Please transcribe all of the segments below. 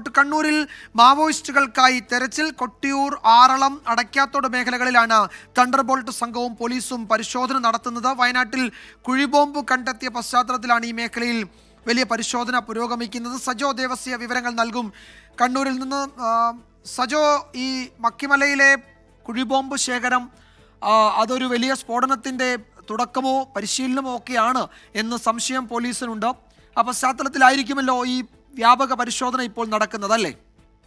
report കണ്ണൂരിൽ മാവോയിസ്റ്റുകൾക്കായി തെരച്ചിൽ കൊട്ടിയൂർ ആറളം അടയ്ക്കാത്തോട് മേഖലകളിലാണ് തണ്ടർബോൾട്ട് സംഘവും പോലീസും പരിശോധന നടത്തുന്നത് വയനാട്ടിൽ കുഴിബോംബ് കണ്ടെത്തിയ പശ്ചാത്തലത്തിലാണ് ഈ മേഖലയിൽ വലിയ പരിശോധന പുരോഗമിക്കുന്നത് സജോ ദേവസ്യ വിവരങ്ങൾ നൽകും കണ്ണൂരിൽ നിന്ന് ആ, സജോ ഈ മക്കിമലയിലെ കുഴിബോംബ് ശേഖരം ആ, അതൊരു വലിയ സ്ഫോടനത്തിന്റെ തുടക്കമോ പരിശീലനമോ ഒക്കെയാണ് എന്ന് സംശയം പോലീസിനുണ്ട് ആ പശ്ചാത്തലത്തിലായിരിക്കുമല്ലോ ഈ വ്യാപക പരിശോധന ഇപ്പോൾ നടക്കുന്നത് അല്ലേ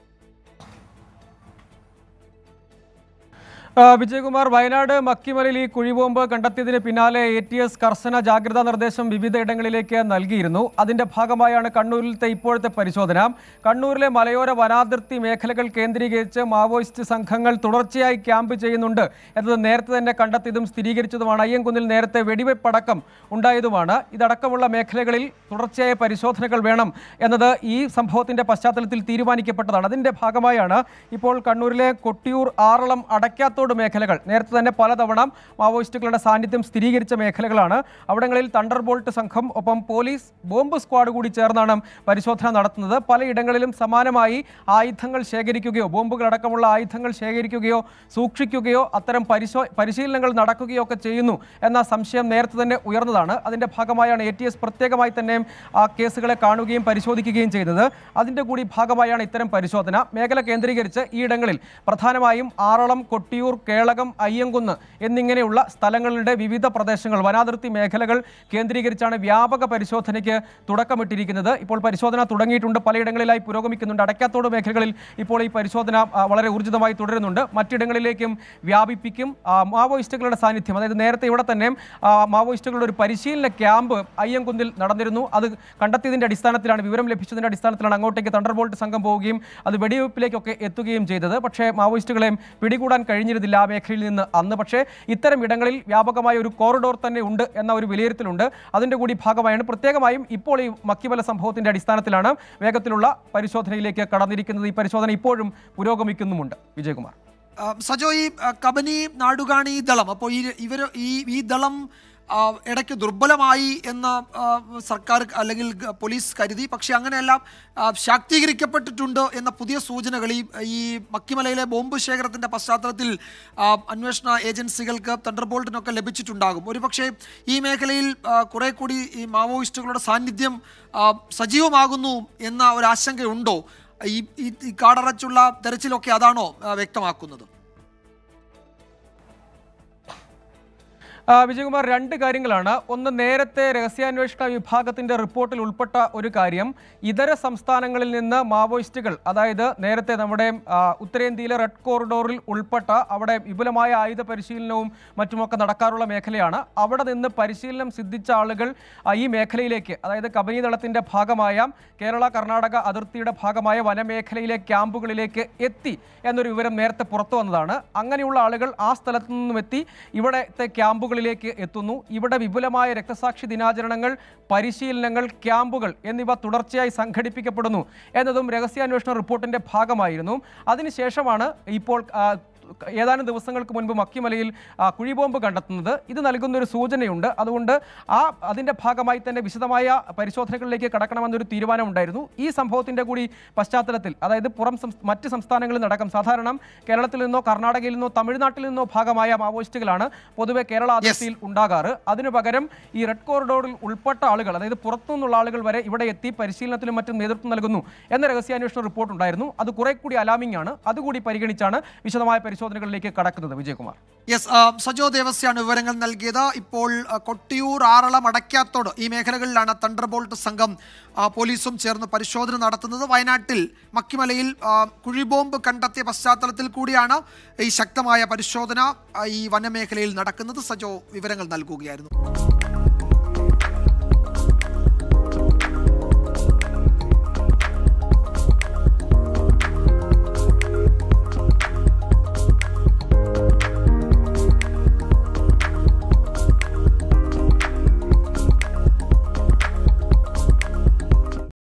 ആ, വിജയകുമാർ വയനാട് മക്കിമലയിൽ ഈ കുഴിബോംബ് കണ്ടെത്തിയതിന് പിന്നാലെ എ ടി എസ് കർശന ജാഗ്രതാ നിർദ്ദേശം വിവിധയിടങ്ങളിലേക്ക് നൽകിയിരുന്നു അതിന്റെ ഭാഗമായാണ് കണ്ണൂരിലത്തെ ഇപ്പോഴത്തെ പരിശോധന കണ്ണൂരിലെ മലയോര വനാതിർത്തി മേഖലകൾ കേന്ദ്രീകരിച്ച് മാവോയിസ്റ്റ് സംഘങ്ങൾ തുടർച്ചയായി ക്യാമ്പ് ചെയ്യുന്നുണ്ട് എന്നത് നേരത്തെ തന്നെ കണ്ടെത്തിയതും സ്ഥിരീകരിച്ചതുമാണ് അയ്യൻകുന്നിൽ നേരത്തെ വെടിവെപ്പടക്കം ഉണ്ടായതുമാണ് ഇതടക്കമുള്ള മേഖലകളിൽ തുടർച്ചയായ പരിശോധനകൾ വേണം എന്നത് ഈ സംഭവത്തിന്റെ പശ്ചാത്തലത്തിൽ തീരുമാനിക്കപ്പെട്ടതാണ് അതിന്റെ ഭാഗമായാണ് ഇപ്പോൾ കണ്ണൂരിലെ കൊട്ടിയൂർ ആറളം അടയ്ക്കാത്തോട് മേഖലകൾ നേരത്തെ തന്നെ പലതവണ മാവോയിസ്റ്റുകളുടെ സാന്നിധ്യം സ്ഥിരീകരിച്ച മേഖലകളാണ് അവിടങ്ങളിൽ തണ്ടർ ബോൾട്ട് സംഘം ഒപ്പം പോലീസ് ബോംബ് സ്ക്വാഡ് കൂടി ചേർന്നാണ് പരിശോധന നടത്തുന്നത് പലയിടങ്ങളിലും സമാനമായി ആയുധങ്ങൾ ശേഖരിക്കുകയോ ബോംബുകളടക്കമുള്ള ആയുധങ്ങൾ ശേഖരിക്കുകയോ സൂക്ഷിക്കുകയോ അത്തരം പരിശോ പരിശീലനങ്ങൾ നടക്കുകയോ ഒക്കെ ചെയ്യുന്നു എന്ന സംശയം നേരത്തെ തന്നെ ഉയർന്നതാണ് അതിന്റെ ഭാഗമായാണ് എ ടി എസ് പ്രത്യേകമായി തന്നെ ആ കേസുകളെ കാണുകയും പരിശോധിക്കുകയും ചെയ്തത് അതിന്റെ കൂടി ഭാഗമായാണ് ഇത്തരം പരിശോധന മേഖല കേന്ദ്രീകരിച്ച് ഈ ഇടങ്ങളിൽ പ്രധാനമായും ആറളം കൊട്ടിയൂർ കേളകം അയ്യങ്കുന്ന് എന്നിങ്ങനെയുള്ള സ്ഥലങ്ങളുടെ വിവിധ പ്രദേശങ്ങൾ വനാതിർത്തി മേഖലകൾ കേന്ദ്രീകരിച്ചാണ് വ്യാപക പരിശോധനയ്ക്ക് തുടക്കമിട്ടിരിക്കുന്നത് ഇപ്പോൾ പരിശോധന തുടങ്ങിയിട്ടുണ്ട് പലയിടങ്ങളിലായി പുരോഗമിക്കുന്നുണ്ട് അടയ്ക്കാത്തോട് മേഖലകളിൽ ഇപ്പോൾ ഈ പരിശോധന ആ, വളരെ ഊർജിതമായി തുടരുന്നുണ്ട് മറ്റിടങ്ങളിലേക്കും വ്യാപിപ്പിക്കും ആ, മാവോയിസ്റ്റുകളുടെ സാന്നിധ്യം അതായത് നേരത്തെ ഇവിടെ തന്നെ ആ, മാവോയിസ്റ്റുകളുടെ ഒരു പരിശീലന ക്യാമ്പ് അയ്യങ്കുന്നിൽ നടന്നിരുന്നു അത് കണ്ടെത്തിയതിന്റെ അടിസ്ഥാനത്തിലാണ് വിവരം ലഭിച്ചതിന്റെ അടിസ്ഥാനത്തിലാണ് അങ്ങോട്ടേക്ക് തണ്ടർബോൾട്ട് സംഘം പോവുകയും അത് വെടിവെപ്പിലേക്കൊക്കെ എത്തുകയും ചെയ്തത് പക്ഷേ മാവോയിസ്റ്റുകളെ പിടികൂടാൻ കഴിഞ്ഞിരുന്നില്ല ആ മേഖലയിൽ നിന്ന് അന്ന് പക്ഷേ ഇത്തരം ഇടങ്ങളിൽ വ്യാപകമായ ഒരു കോറിഡോർ തന്നെ ഉണ്ട് എന്ന ഒരു വിലയിരുത്തലുണ്ട് അതിന്റെ കൂടി ഭാഗമായാണ് പ്രത്യേകമായും ഇപ്പോൾ ഈ മക്കിമല സംഭവത്തിന്റെ അടിസ്ഥാനത്തിലാണ് വേഗത്തിലുള്ള പരിശോധനയിലേക്ക് കടന്നിരിക്കുന്നത് ഈ പരിശോധന ഇപ്പോഴും പുരോഗമിക്കുന്നുമുണ്ട് വിജയകുമാർ ആ, സജോ ഈ ആ, കബനി നാടുകാണി ദളം അപ്പോൾ ഈ ഇവർ ഈ ഈ ദളം ആ, ഇടയ്ക്ക് ദുർബലമായി എന്ന് ആ, സർക്കാർ അല്ലെങ്കിൽ ഗ- പോലീസ് കരുതി പക്ഷേ അങ്ങനെയെല്ലാം ആ, ശാക്തീകരിക്കപ്പെട്ടിട്ടുണ്ട് എന്ന പുതിയ സൂചനകൾ ഈ ഈ മക്കിമലയിലെ ബോംബ് ശേഖരത്തിന്റെ പശ്ചാത്തലത്തിൽ ആ, അന്വേഷണ ഏജൻസികൾക്ക് തണ്ടർബോൾട്ടിനൊക്കെ ലഭിച്ചിട്ടുണ്ടാകും ഒരുപക്ഷെ ഈ മേഖലയിൽ ആ, കുറെ കൂടി ഈ മാവോയിസ്റ്റുകളുടെ സാന്നിധ്യം ആ, സജീവമാകുന്നു എന്ന ഒരു ആശങ്കയുണ്ടോ ഈ ഈ ഈ കാടടച്ചുള്ള തെരച്ചിലൊക്കെ അതാണോ ആ, വ്യക്തമാക്കുന്നത് ആ, വിജയകുമാർ രണ്ട് കാര്യങ്ങളാണ് ഒന്ന് നേരത്തെ രഹസ്യാന്വേഷണ വിഭാഗത്തിന്റെ റിപ്പോർട്ടിൽ ഉൾപ്പെട്ട ഒരു കാര്യം ഇതര സംസ്ഥാനങ്ങളിൽ നിന്ന് മാവോയിസ്റ്റുകൾ അതായത് നേരത്തെ നമ്മുടെ ആ, ഉത്തരേന്ത്യയിലെ റെഡ് കോറിഡോറിൽ ഉൾപ്പെട്ട അവിടെ വിപുലമായ ആയുധ പരിശീലനവും മറ്റുമൊക്കെ നടക്കാറുള്ള മേഖലയാണ് അവിടെ നിന്ന് പരിശീലനം സിദ്ധിച്ച ആളുകൾ ആ, ഈ മേഖലയിലേക്ക് അതായത് കബനി ദളത്തിന്റെ ഭാഗമായ കേരള കർണാടക അതിർത്തിയുടെ ഭാഗമായ വനമേഖലയിലെ ക്യാമ്പുകളിലേക്ക് എത്തി എന്നൊരു വിവരം നേരത്തെ പുറത്തു വന്നതാണ് അങ്ങനെയുള്ള ആളുകൾ ആ സ്ഥലത്തു നിന്നും എത്തി ഇവിടത്തെ ക്യാമ്പുകളിലേക്ക് എത്തുന്നു ഇവിടെ വിപുലമായ രക്തസാക്ഷി ദിനാചരണങ്ങൾ പരിശീലനങ്ങൾ ക്യാമ്പുകൾ എന്നിവ തുടർച്ചയായി സംഘടിപ്പിക്കപ്പെടുന്നു എന്നതും രഹസ്യാന്വേഷണ റിപ്പോർട്ടിന്റെ ഭാഗമായിരുന്നു അതിനുശേഷമാണ് ഇപ്പോൾ ആ, ഏതാനും ദിവസങ്ങൾക്ക് മുൻപ് മക്കിമലയിൽ ആ, കുഴിബോംബ് കണ്ടെത്തുന്നത് ഇത് നൽകുന്ന ഒരു സൂചനയുണ്ട് അതുകൊണ്ട് ആ അതിന്റെ ഭാഗമായി തന്നെ വിശദമായ പരിശോധനകളിലേക്ക് കടക്കണമെന്നൊരു തീരുമാനമുണ്ടായിരുന്നു ഈ സംഭവത്തിന്റെ കൂടി പശ്ചാത്തലത്തിൽ അതായത് പുറം സംസ്- മറ്റ് സംസ്ഥാനങ്ങളിൽ നടക്കം സാധാരണ കേരളത്തിൽ നിന്നോ കർണാടകയിൽ നിന്നോ തമിഴ്നാട്ടിൽ നിന്നോ ഭാഗമായ മാവോയിസ്റ്റുകളാണ് പൊതുവെ കേരള അതിർത്തിയിൽ ഉണ്ടാകാറ് അതിനു പകരം ഈ റെഡ് കോറിഡോറിൽ ഉൾപ്പെട്ട ആളുകൾ അതായത് പുറത്തുനിന്നുള്ള ആളുകൾ വരെ ഇവിടെ എത്തി പരിശീലനത്തിലും മറ്റും നേതൃത്വം നൽകുന്നു എന്ന രഹസ്യാന്വേഷണ റിപ്പോർട്ട് ഉണ്ടായിരുന്നു അത് കുറെ കൂടി അലാമിംഗ് ആണ് അതുകൂടി പരിഗണിച്ചാണ് വിശദമായ പരിശോധനകളിലേക്ക് കടക്കുന്നത് വിജയകുമാർ യെസ് സജോ ദേവസ്യാണ് വിവരങ്ങൾ നൽകിയത് ഇപ്പോൾ ആ, കൊട്ടിയൂർ ആറളം അടയ്ക്കാത്തോട് ഈ മേഖലകളിലാണ് തണ്ടർബോൾട്ട് സംഘം ആ, പോലീസും ചേർന്ന് പരിശോധന നടത്തുന്നത് വയനാട്ടിൽ മക്കിമലയിൽ ആ, കുഴിബോംബ് കണ്ടെത്തിയ പശ്ചാത്തലത്തിൽ കൂടിയാണ് ഈ ശക്തമായ പരിശോധന ആ, ഈ വനമേഖലയിൽ നടക്കുന്നത് സജോ വിവരങ്ങൾ നൽകുകയായിരുന്നു